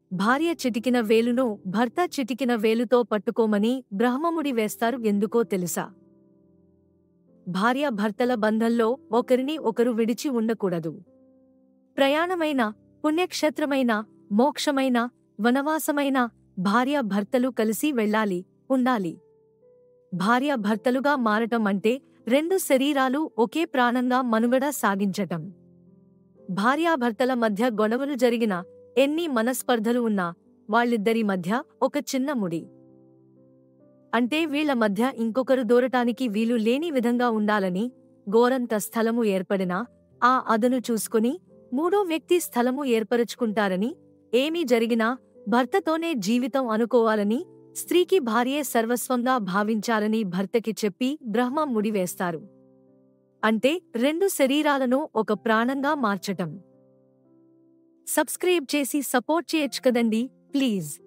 భార్య చిటికిన వేలును భర్త చిటికిన వేలుతో పట్టుకోమని బ్రహ్మముడి వేస్తారు ఎందుకో తెలుసా భార్య భర్తల బంధంలో ఒకరిని ఒకరు విడిచి ఉండకూడదు ప్రయాణమైన పుణ్యక్షేత్రమైన మోక్షమైన వనవాసమైన భార్య భర్తలు కలిసి వెళ్ళాలి ఉండాలి భార్య భర్తలుగా మారటం అంటే రెండు శరీరాలు ఒకే ప్రాణంగా మనుగడ సాగించటం భార్యాభర్తల మధ్య గొడవలు జరిగిన ఎన్ని మనస్పర్ధలు ఉన్నా వాళ్ళిద్దరి మధ్య ఒక చిన్న ముడి అంటే వీళ్ల మధ్య ఇంకొకరు దూరటానికి వీలు లేని విధంగా ఉండాలని గోరంత స్థలము ఏర్పడినా ఆ అదను చూసుకుని మూడో వ్యక్తి స్థలము ఏర్పరుచుకుంటారని ఏమీ జరిగినా భర్తతోనే జీవితం అనుకోవాలని స్త్రీకి భార్యే సర్వస్వంగా భావించాలని భర్తకి చెప్పి బ్రహ్మ ముడివేస్తారు అంటే రెండు శరీరాలను ఒక ప్రాణంగా మార్చటం సబ్స్క్రైబ్ చేసి సపోర్ట్ చేయొచ్చు కదండి ప్లీజ్